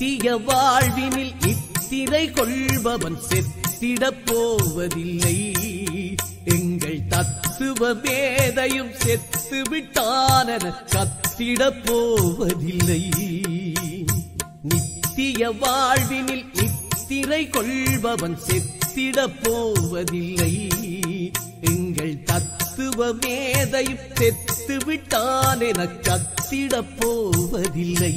நித்திய வாழ்வினில் இத்திரை கொள்பவன் செத்திடப் போவதில்லை எங்கள் தத்துவ மேதையும் செத்து விட்டானென கத்திடப் போவதில்லை நித்திய வாழ்வினில் நித்திரை கொள்பவன் செத்திடப் போவதில்லை எங்கள் தத்துவ மேதையும் செத்து விட்டான் என கத்திடப் போவதில்லை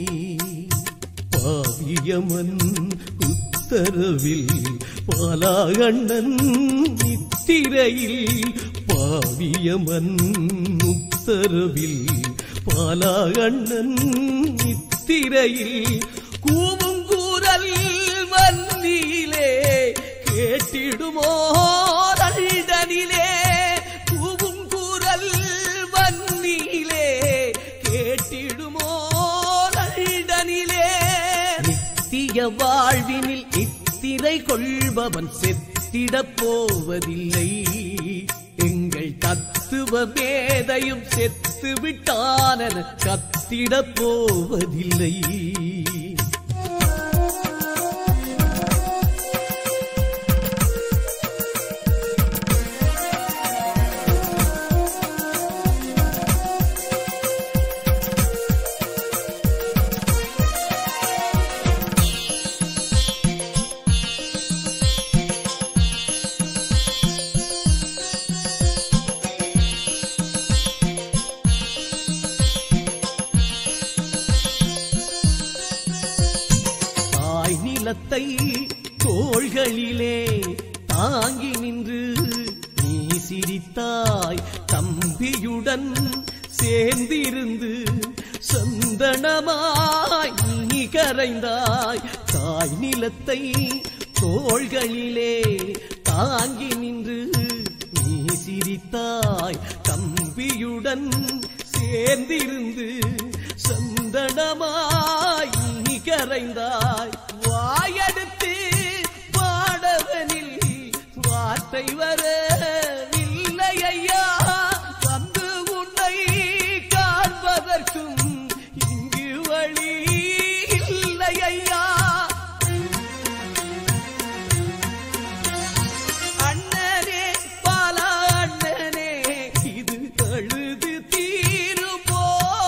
பாவியமன் உத்தரவில் பாலாகண்ணன் நித்திரையில் பாவியமன் உத்தரவில் பாலாகண்ணன் நித்திரையில் கூவும் கூறல் வன்னியிலே கேட்டிடுமோ தண்டனிலே கூவும் கூறல் வன்னியிலே கேட்டிடுமோ தண்டனிலே நித்திய வாழ்வினில் இத்திரை கொள்பவன் செத்திடப் போவதில்லை எங்கள் தத்துவ மேதையும் செத்து விட்டானென கத்திடப் போவதில்லை தாய் நிலத்தை தோள்களிலே தாங்கி நின்று நீ சிரித்தாய் தம்பியுடன் சேர்ந்திருந்து சந்தனமாய் நீ கரைந்தாய் தாய் நிலத்தை தோள்களிலே தாங்கி நின்று நீ சிரித்தாய் தம்பியுடன் சேர்ந்திருந்து சந்தனமாய் நீ கரைந்தாய் வாயெடுத்து பாடவனில் வார்த்தை வரவில்லை ஐயா வந்து உன்னை காண்பதற்கும் இங்கு வழி இல்லை ஐயா அண்ணனே பாலா அண்ணனே இது அழுது தீருமோ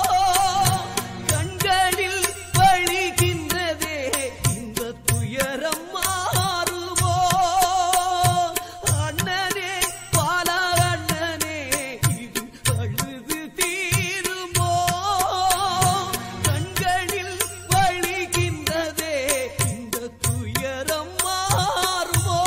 கண்களில் வழிகின்றதே இந்த துயரம் மாறுமோ அண்ணனே பாலா அண்ணனே இது அழுது தீருமோ கண்களில் வழிகின்றதே இந்த துயரம் மாறுமோ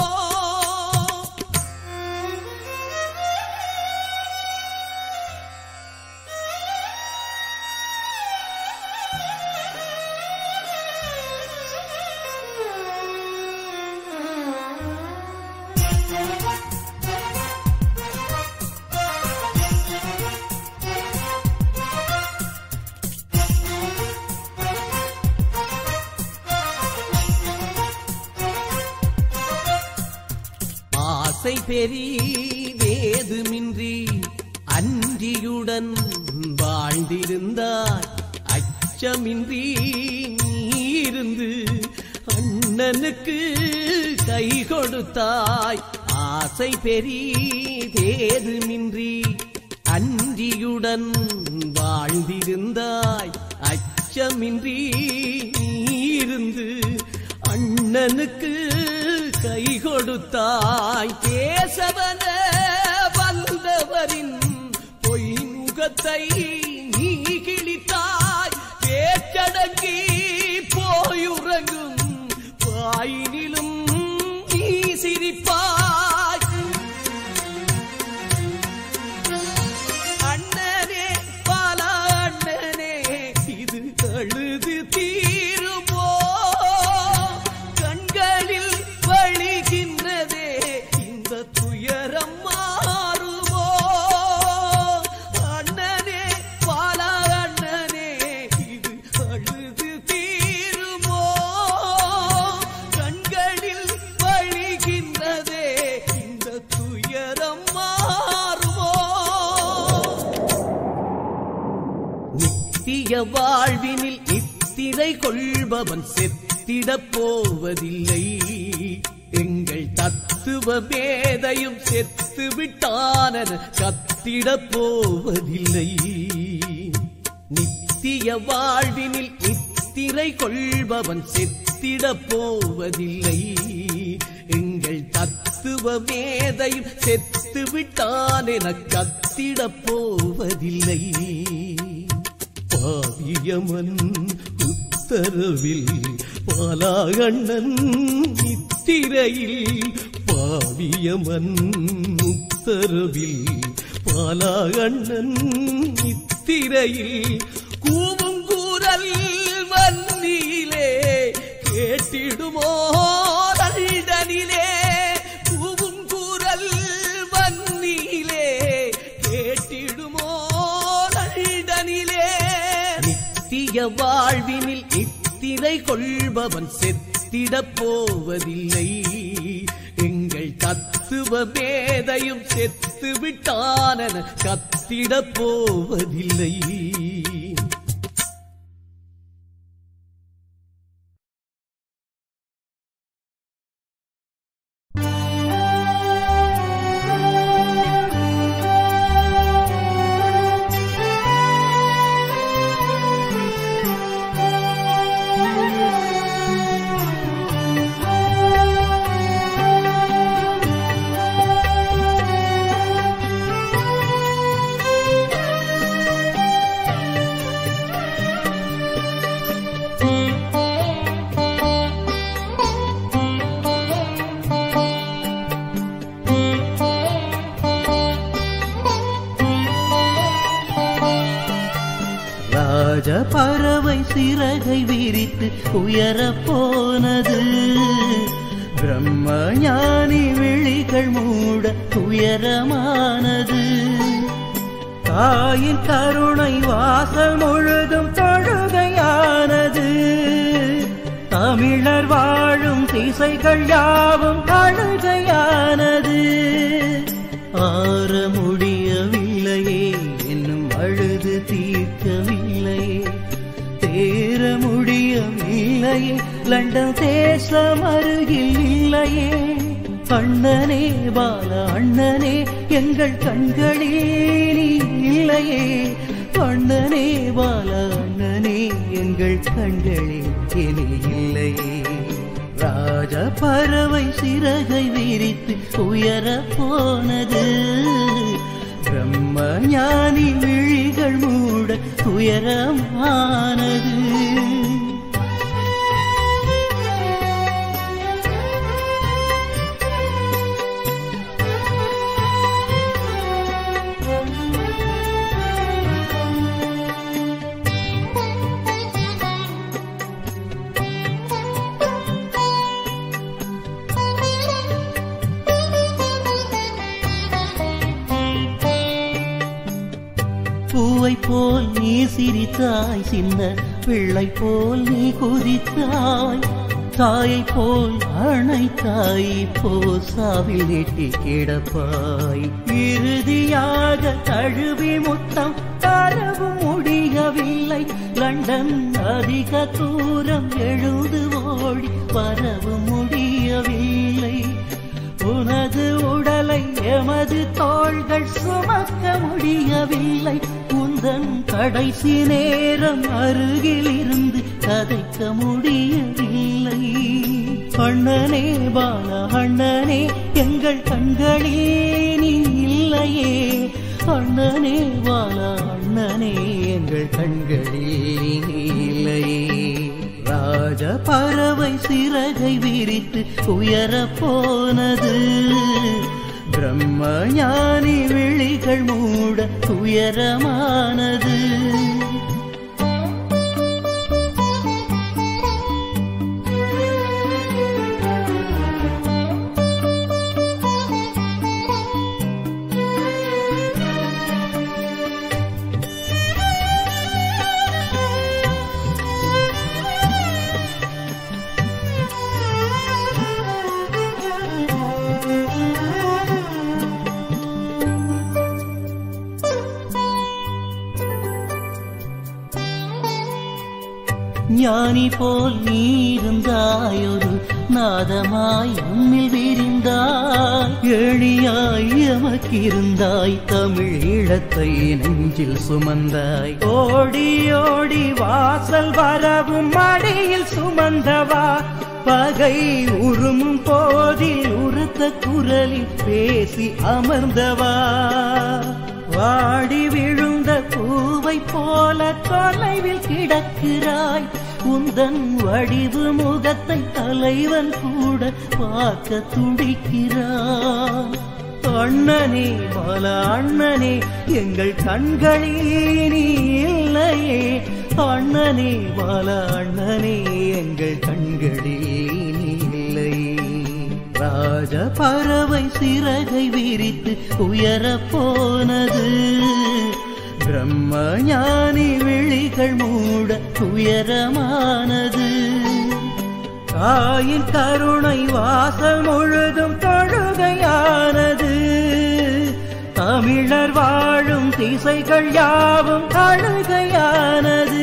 ஆசை பெரிதேதுமின்றி அன்றியுடன் வாழ்ந்திருந்தாய் அச்சமின்றி நீருந்து அண்ணனுக்கு கை கொடுத்தாய் ஆசை பெரிதேதுமின்றி அன்றியுடன் வாழ்ந்திருந்தாய் அச்சமின்றி நீருந்து அண்ணனுக்கு கை கொடுத்தாய் கேசவன வந்தவரின் பொய் முகத்தை நீ கிழித்தாய் பேச்சடங்கி போயுறங்கும் வாயினிலும் நீ சிரிப்பாய் அண்ணனே பாலா அண்ணனே இது அழுது தீருமோ கண்களில் வழிகின்றதே இந்த துயரம் மாறுமோ அண்ணனே பாலா அண்ணனே இது அழுது தீருமோ கண்களில் வழிகின்றதே இந்த துயரம் மாறுமோ நித்திய வாழ்வினில் நித்திரை கொள்பவன் செத்திடப் போவதில்லை எங்கள் தத்துவ மேதையும் செத்து விட்டானன கத்திடப் போவதில்லை நித்திய வாழ்வினில் நித்திரை கொள்பவன் செத்திடப் போவதில்லை எங்கள் தத்துவ மேதையும் செத்து விட்டான் என கத்திடப் போவதில்லை பாவியமன் உத்தரவில் பாலாகண்ணன் நித்திரையில் பாவியமன் உத்தரவில் பாலாகண்ணன் நித்திரையில் கூவும் கூறல் வன்னியிலே கேட்டிடுமோ தண்டனிலே கூவும் கூறல் வன்னியிலே கேட்டிடுமோ தண்டனிலே நித்திய வாழ்வினில் நித்திரை கொள்பவன் செத்திடப் போவதில்லை எங்கள் தத்துவ மேதையும் செத்து விட்டானன கத்திடப் போவதில்லை ராஜ பறவை சிறகை விரித்து உயரப் போனது பிரம்ம ஞானி விழிகள் மூட துயரமானது தாயின் கருணை வாசல் முழுதும் தொழுகையானது தமிழர் வாழும் திசைகள் யாவும் அழுகையானது ஆற முடியவில்லையே என்னும் அழுது தீர்க்கவில்லையே தேர முடியவில்லையே லண்டன் தேசம் அருகில் இல்லையே அண்ணனே பால அண்ணனே எங்கள் கண்களில் நீ இல்லையே அண்ணனே பால அண்ணனே எங்கள் கண்களில் இனி இல்லையே ராஜ பறவை சிறகை விரித்து உயர போனது பிரம்ம ஞானி விழிகள் மூட துயரமானது பூவை போல் நீ சிரித்தாய் சின்ன பிள்ளை போல் நீ குதித்தாய் தாயை போல் அணைத்தாய் போ சாவில் நீட்டி கிடப்பாய் இறுதியாக தழுவி முத்தம் தரவும் முடியவில்லை லண்டன் அதிக தூரம் எழுது ஓடி வரவும் முடியவில்லை உனது உடலை எமது தோள்கள் சுமக்க முடியவில்லை உந்தன் கடைசி நேரம் அருகில் இருந்து கதைக்க முடியவில்லை அண்ணனே பால அண்ணனே எங்கள் கண்களில் நீ இல்லையே அண்ணனே பால அண்ணனே எங்கள் கண்களில் நீ இல்லையே ராஜ பறவை சிறகை விரித்து உயர போனது பிரம்ம ஞானி விழிகள் மூட துயரமானது ஞானி போல் நீ இருந்தாயொரு நாதமாய் உம்மில் விரிந்தாய் எளியாய் எமக்கிருந்தாய் தமிழ் ஈழத்தை நெஞ்சில் சுமந்தாய் ஓடி ஓடி வாசல் வரவும் மடியில் சுமந்தவா பகை உருமும் போதில் உரத்த குரலில் பேசி அமர்ந்தவா வாடி விழுந்த பூவை போல தொலைவில் கிடக்கிறாய் உந்தன் வடிவு முகத்தை தலைவன் கூட பார்க்க துடிக்கிறான் அண்ணனே பல அண்ணனே எங்கள் கண்களில் நீ இல்லையே அண்ணனே பல அண்ணனே எங்கள் கண்களில் நீ இல்லையே ராஜ பறவை சிறகை விரித்து உயரப் போனது பிரம்ம ஞானி விழிகள் மூட துயரமானது தாயின் கருணை வாசல் முழுதும் தொழுகையானது தமிழர் வாழும் திசைகள் யாவும் அழுகையானது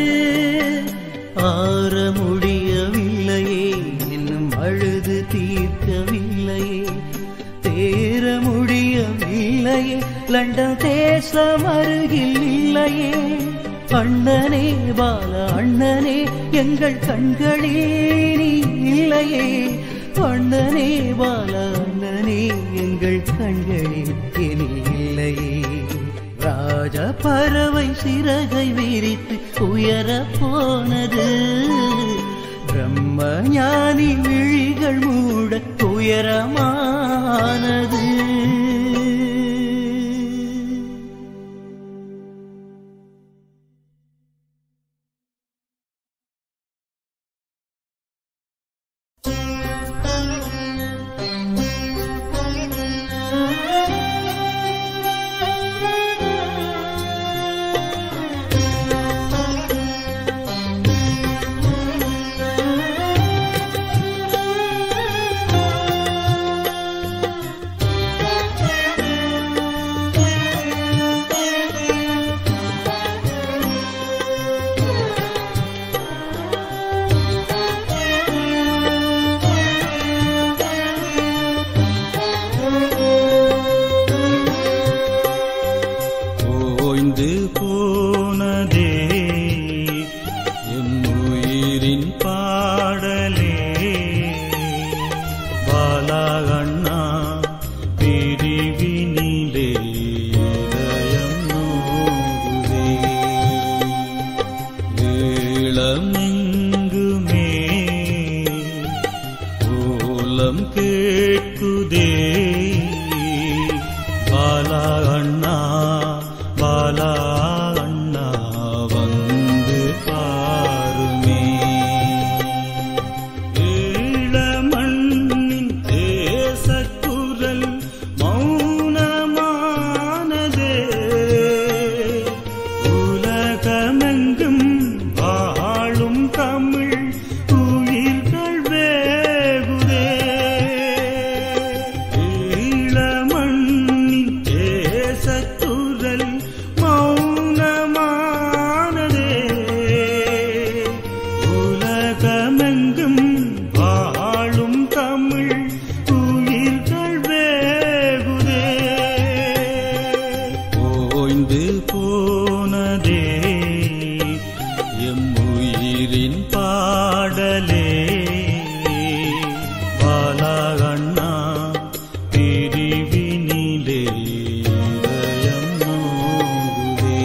ஆற முடியவில்லையே இன்னும் அழுது தீர்க்கவில்லையே தேர முடியவில்லையே லண்டன் தேசம் அருகில் இல்லையே அண்ணனே பால அண்ணனே எங்கள் கண்களே நீ இல்லையே அண்ணனே பால அண்ணனே எங்கள் கண்களில் இனி இல்லையே ராஜ பறவை சிறகை விரித்து உயர போனது பிரம்ம ஞானி விழிகள் மூட துயரமானது ஓய்ந்து போனதே என் உயிரின் பாடலே பாலா அண்ணா பிரிவினிலே இதயம் நோகுதே ஈழமெங்குமே ஓலம் கேட்குதே பாலா அண்ணா பாலா அண்ணா வந்து பாருமே ஈழமண்ணின் தேசக்குரல் மௌனமானதே உலகமெங்கும் வாழும் தமிழ் உயிர்கள் வேகுதே ஈழமண்ணின் தேசக்குரல் மௌனமானதே உலகமெங்கும் வாழும் தமிழ் உயிர்கள் வேகுதே ஓய்ந்து போனதே எம் உயிரின் பாடலே பாலா அண்ணா பிரிவினிலே இதயம் நோகுதே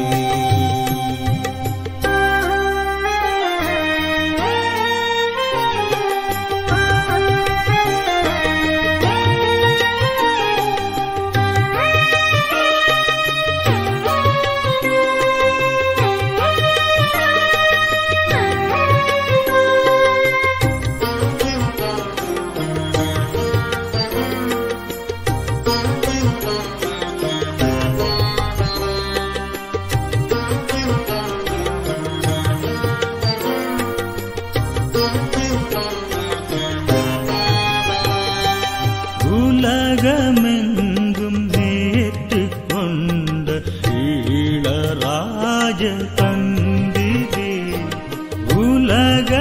உலகமெங்கும் ஏற்றுக் கொண்ட ஈழராஜ தந்திரே உலக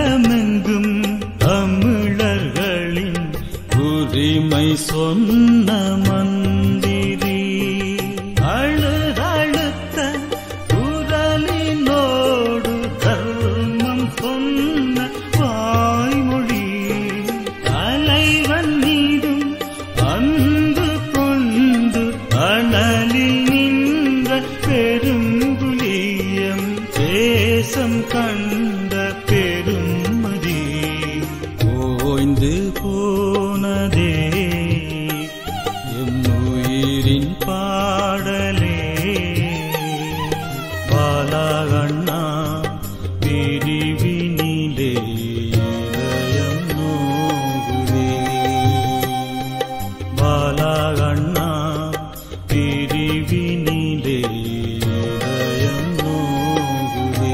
உண்மை சொன்ன மந்திரி அழுதழுத்த குரலினோடு தர்மம் சொன்ன வாய்மொழி தலைவன் மீதும் அன்பு கொண்டு அனலில் நின்ற பெருங்குலியம் தேசம் கண்ட பெருமதி ஓய்ந்து போனதே எம் உயிரின் பாடலே பாலாகண்ணா பிரிவினிலே இதயம் நோகுதே பாலாகண்ணா பிரிவினிலே இதயம் நோகுதே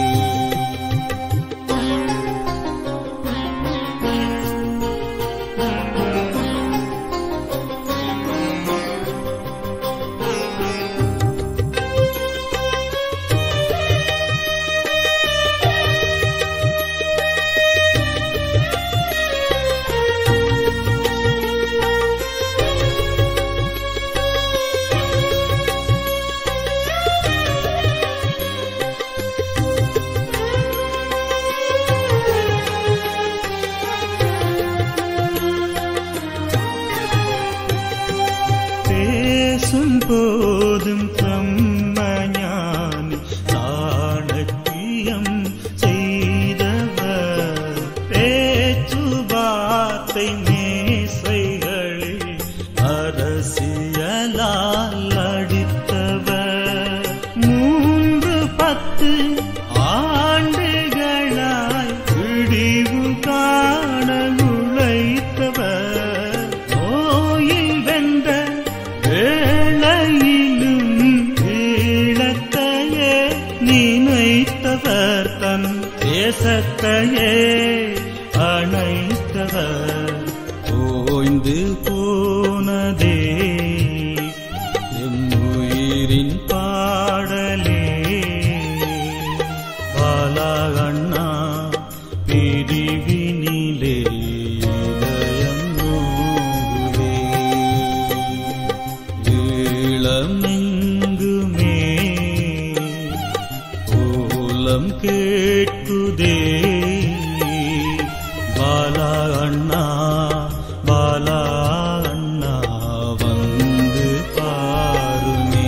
பேசும் போதும் பிரம்மஞானி சாணக்கியம் செய்தவர் பேச்சுவார்த்தை மேசைகளில் அரசியலால் அடித்தவர் மூன்று பத்து ஆண்டுகளாய் விடிவு காண உழைத்தவர் நோயில் வென்ற வேளையிலும் ஈழத்தையே நினைத்தவர் தன் தேசத்தையே அணைத்தவர் ஓய்ந்து போனதே எம் உயிரின் பாடலே பாலாகண்ணா பிரிவினிலே இதயம் நோகுதே ஈழமெங்குமே ஓலம் கேட்குதே பாலா அண்ணா பாலா அண்ணா வந்து பாருமே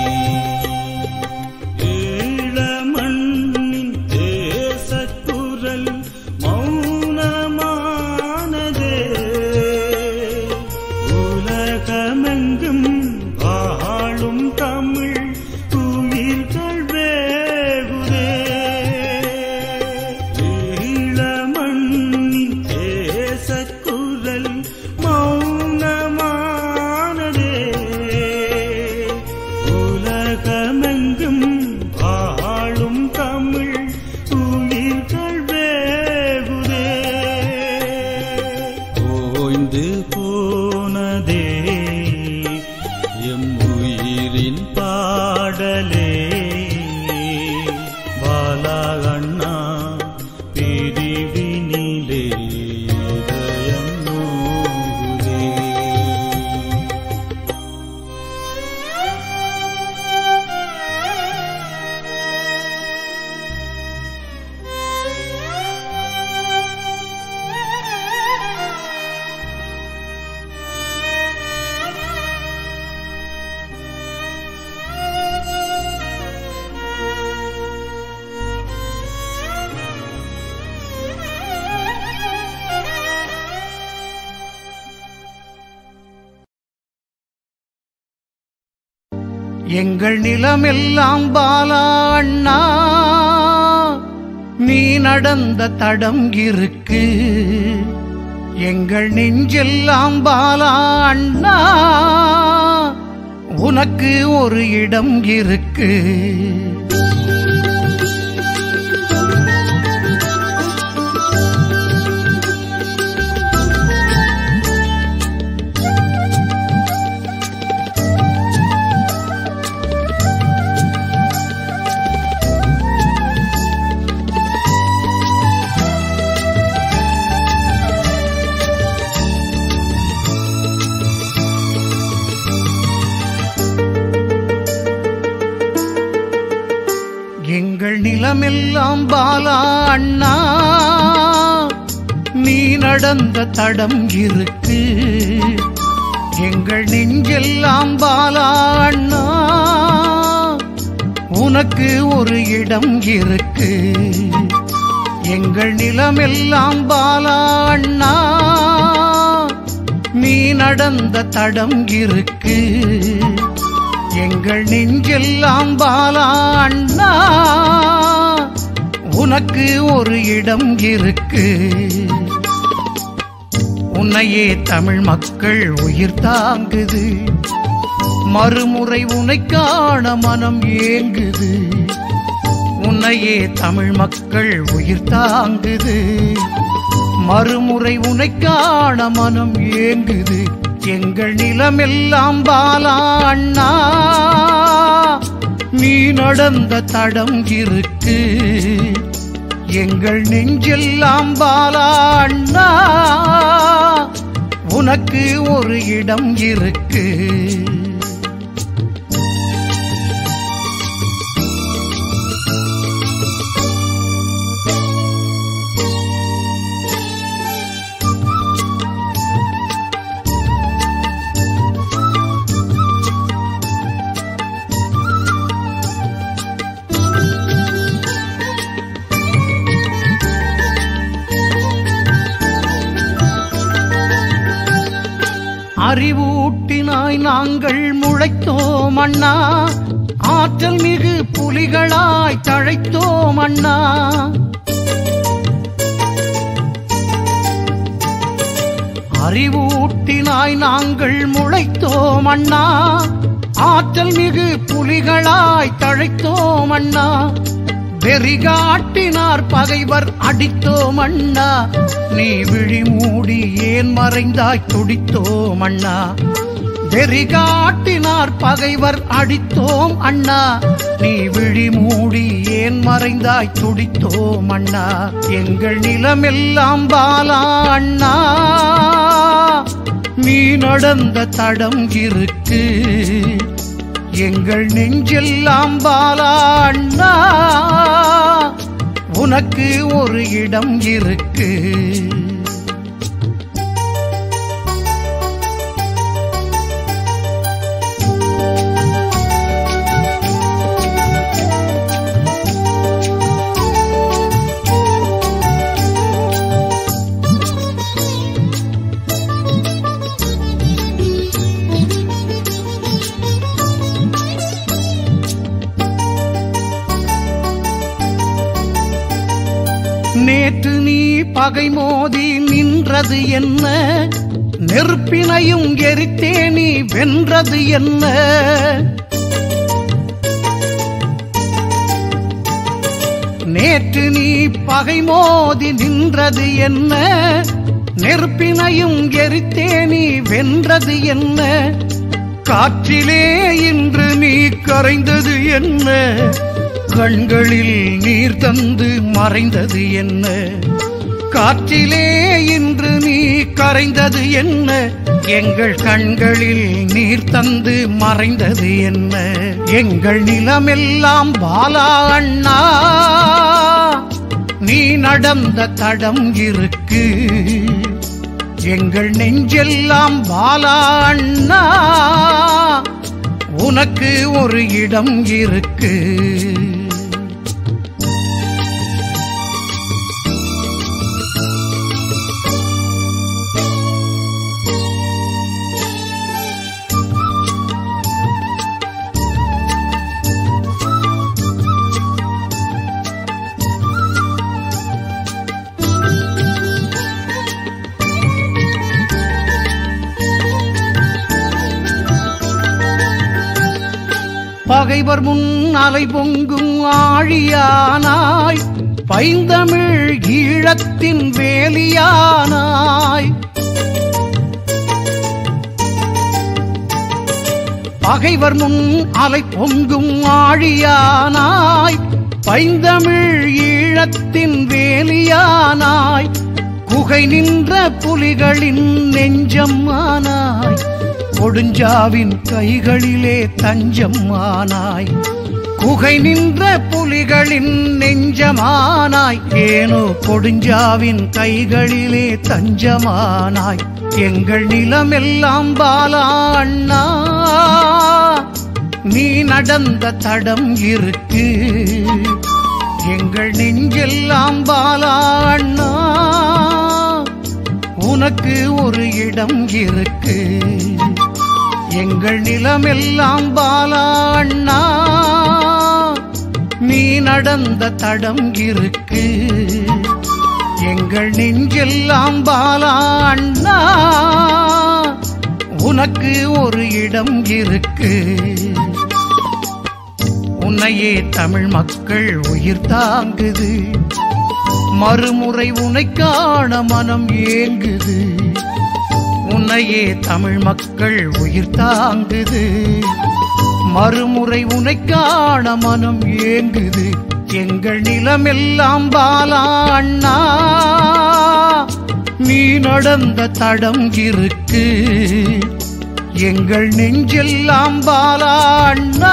ஈழமண்ணின் தேசக்குரல் மௌனமானதே உலகமெங்கும் வாழும் தமிழ் உயிர்கள் வேகுதே ஈழமண்ணின் தேசக்குரல் மௌனமானதே உலகமெங்கும் வாழும் தமிழ் உயிர்கள் வேகுதே ஓய்ந்து போனதே எம் உயிரின் பாடலே பாலாகண்ணா பிரிவினிலே இதயம் நோகுதே எங்கள் நிலமெல்லாம் பாலா அண்ணா நீ நடந்த தடம் இருக்கு எங்கள் நெஞ்செல்லாம் பாலா அண்ணா உனக்கு ஒரு இடம் இருக்கு எங்கள் நிலமெல்லாம் பாலா அண்ணா நீ நடந்த தடம் இருக்கு எங்கள் நெஞ்செல்லாம் பாலா அண்ணா உனக்கு ஒரு இடம் இருக்கு எங்கள் நிலமெல்லாம் பாலா அண்ணா நீ நடந்த தடம் இருக்கு எங்கள் நெஞ்செல்லாம் பாலா அண்ணா உனக்கு ஒரு இடம் இருக்கு உன்னையே தமிழ் மக்கள் உயிர் தாங்குது மறுமுறை உன்னை காண மனம் ஏங்குது உன்னையே தமிழ் மக்கள் உயிர் தாங்குது மறுமுறை உன்னை காண மனம் ஏங்குது எங்கள் நிலமெல்லாம் பாலா அண்ணா நீ நடந்த தடம் இருக்கு எங்கள் நெஞ்செல்லாம் பாலா அண்ணா உனக்கு ஒரு இடம் இருக்கு அறிவூட்டினாய் நாங்கள் முளைத்தோம் அண்ணா ஆற்றல் மிகு புலிகளாய் தழைத்தோம் அண்ணா அறிவூட்டினாய் நாங்கள் முளைத்தோம் அண்ணா ஆற்றல் மிகு புலிகளாய் தழைத்தோம் அண்ணா வெறிகாட்டினார் பகைவர் அடித்தோம் அண்ணா நீ விழி மூடி ஏன் மறைந்தாய் துடித்தோம் அண்ணா வெறிகாட்டினார் பகைவர் அடித்தோம் அண்ணா நீ விழி மூடி ஏன் மறைந்தாய் துடித்தோம் அண்ணா எங்கள் நிலமெல்லாம் பாலா அண்ணா நீ நடந்த தடம் இருக்கு எங்கள் நெஞ்செல்லாம் பாலா அண்ணா உனக்கு ஒரு இடம் இருக்கு நேற்று நீ பகை மோதி நின்றது என்ன நெருப்பினையும் எரித்தே நீ வென்றது என்ன நேற்று நீ பகை மோதி நின்றது என்ன நெருப்பினையும் எரித்தே நீ வென்றது என்ன காற்றிலே இன்று நீ கரைந்தது என்ன கண்களில் நீர் தந்து மறைந்தது என்ன காற்றிலே இன்று நீ கரைந்தது என்ன எங்கள் கண்களில் நீர் தந்து மறைந்தது என்ன எங்கள் நிலமெல்லாம் பாலா அண்ணா நீ நடந்த தடம் இருக்கு எங்கள் நெஞ்செல்லாம் பாலா அண்ணா உனக்கு ஒரு இடம் இருக்கு பகைவர் முன் அலை பொங்கும் ஆழியானாய் பைந்தமிழ் ஈழத்தின் வேலியானாய் பகைவர் முன் அலை பொங்கும் ஆழியானாய் பைந்தமிழ் ஈழத்தின் வேலியானாய் குகை நின்ற புலிகளின் நெஞ்சம் ஆனாய் கொடுஞ்சாவின் கைகளிலே தஞ்சம் ஆனாய் குகை நின்ற புலிகளின் நெஞ்சமானாய் ஏனோ கொடுஞ்சாவின் கைகளிலே தஞ்சமானாய் எங்கள் நிலமெல்லாம் பாலா அண்ணா நீ நடந்த தடம் இருக்கு எங்கள் நெஞ்செல்லாம் பாலா அண்ணா உனக்கு ஒரு இடம் இருக்கு எங்கள் நிலமெல்லாம் பாலா அண்ணா நீ நடந்த தடம் இருக்கு எங்கள் நெஞ்செல்லாம் பாலா அண்ணா உனக்கு ஒரு இடம் இருக்கு உன்னையே தமிழ் மக்கள் உயிர் தாங்குது மறுமுறை உன்னை காண மனம் ஏங்குது உன்னையே தமிழ் மக்கள் உயிர் தாங்குது மறுமுறை உன்னை காண மனம் ஏங்குது எங்கள் நிலமெல்லாம் பாலா அண்ணா நீ நடந்த தடம் இருக்கு எங்கள் நெஞ்செல்லாம் பாலா அண்ணா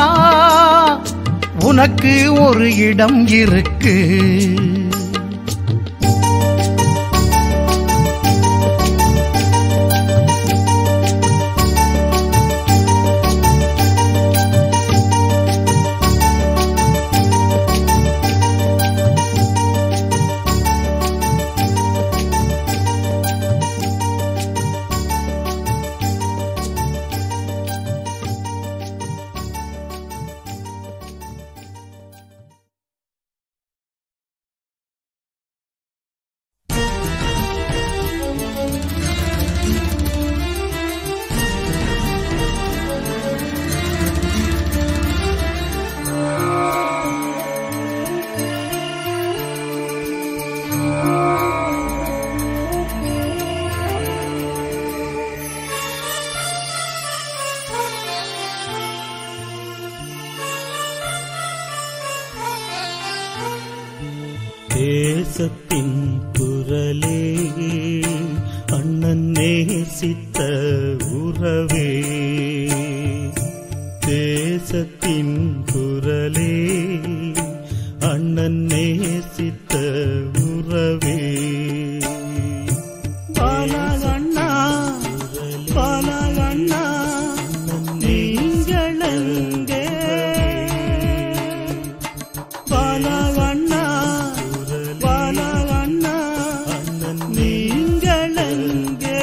உனக்கு ஒரு இடம் இருக்கு தேசத்தின் குரலே அண்ணன் நேசித்த உறவே தேசத்தின் குரலே அண்ணன் நேசித்த உறவே பாலகண்ணா பாலகண்ணா நீங்கள் எங்கே பாலகண்ணா பாலகண்ணா நீங்கள் எங்கே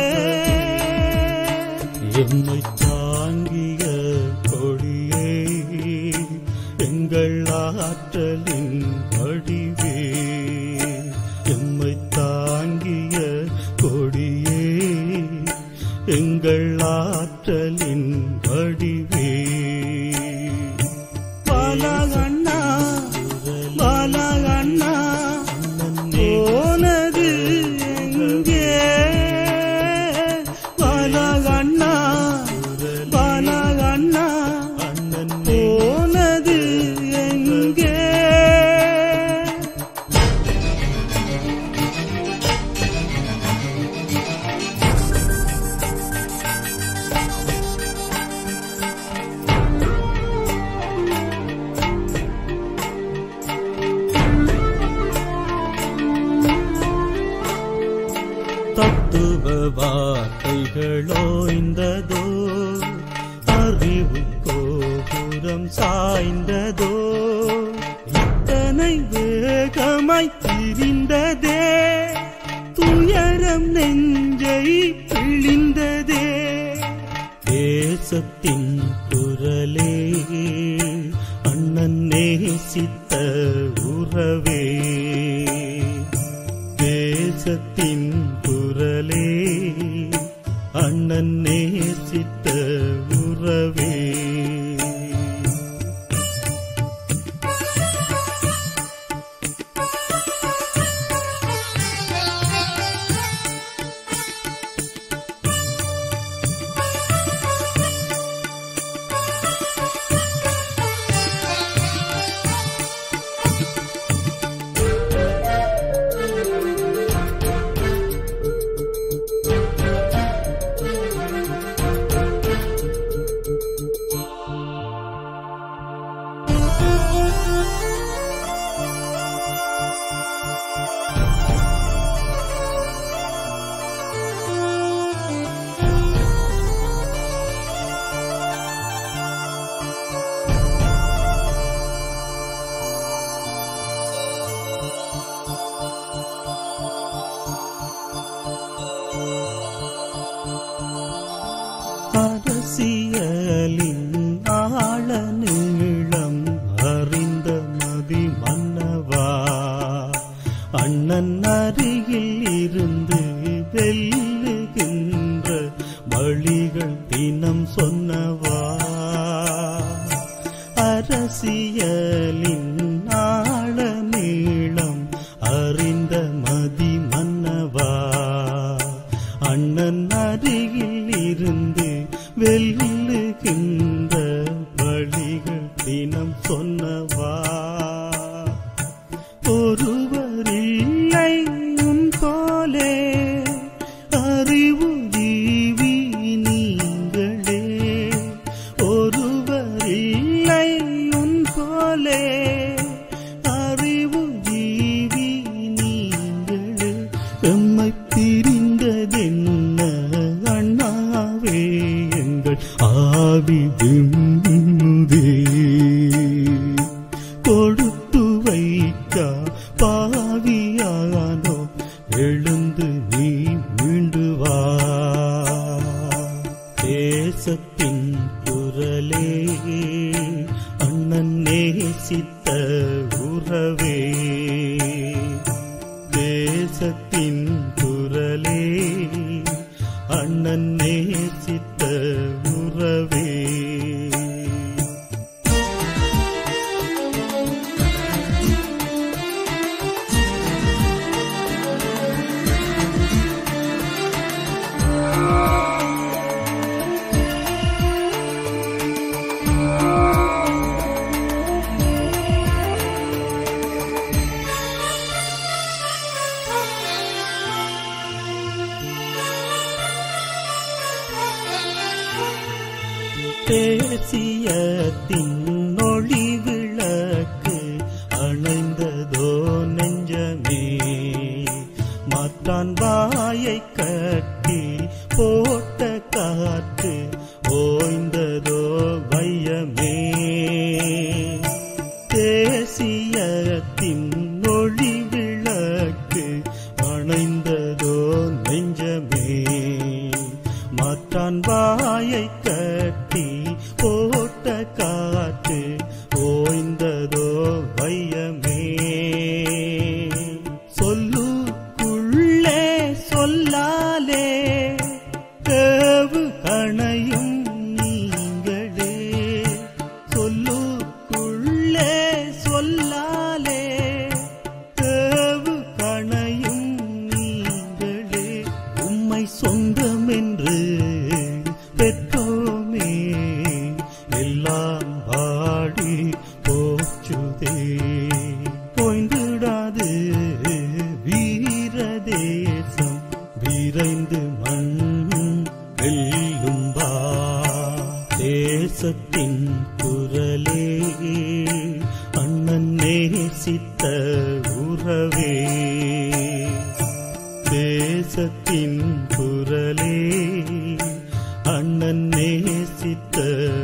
எம்மை தாங்கிய கொடியே எங்கள் ஆற்றலின் வடிவே எம்மை தாங்கிய கொடியே எங்கள் ஆற்றலின் வடிவே பாலகண்ணா பாலகண்ணா போனது எங்கே பாலகண்ணா பாலகண்ணா போனது எங்கே தத்துவ வார்த்தைகளோ இந்ததோ அறிவு கோபுரம் சாய்ந்ததோ இத்தனை வேகமாய் திரிந்ததே துயரம் நெஞ்சை பிழிந்ததே தேசத்தின் குரலே அண்ணன் நேசித்த உறவே தேசத்தின் குரலே அண்ணன் நேசித்த உறவே அரசியலின் ஆழ நீளம் அறிந்த மதி மன்னவா அண்ணன் அருகில் இருந்து வெல்லுகின்ற வழிகள் தினம் சொன்னவா அரசியலின் ஆழ நீளம் அறிந்த மதி மன்னவா அண்ணன் அருகில் இருந்து வெல்லுகின்ற வழிகள் தினம் சொன்னவா ஒருவரில்லை உன் போலே அறிவு ஜீவி நீங்களே ஒருவரில்லை உன் போலே அறிவு ஜீவி நீங்களே எம்மை பிரிந்ததென்ன அண்ணாவே எங்கள் ஆவி விம்முதே கொடுத்து வைக்கா பாவியானோ எழுந்து நீ மீண்டு வா தேசத்தின் குரலே அண்ணன் நேசித்த உறவே தேசத்தின் குரலே அண்ணன் நேசித்த உறவே தேசியத்தின் ஒளி விளக்கு அணைந்ததோ நெஞ்சமே மாற்றான் வாயை கட்டி போட்ட காற்று ஓய்ந்ததோ வையமே தேசியத்தின் ஒளி விளக்கு அணைந்ததோ நெஞ்சமே மாற்றான் வாயை கட்டி போட்ட காற்று ஓய்ந்ததோ வையமே சொல்லுக்குள்ளே சொல்லாலே தேவு கணையும் நீங்களே சொல்லுக்குள்ளே சொல்லாலே தேவு கணையும் நீங்களே உம்மை சொந்தம் என்று பெற்றோமே எல்லாம் பாடி போச்சுதே போய்ந்திடாது வீர தேசம் விரைந்து மண் வெல்லும் வா தேசத்தின் குரலே அண்ணன் நேசித்த உறவே தேசத்தின் குரலே அண்ணன் நேசித்த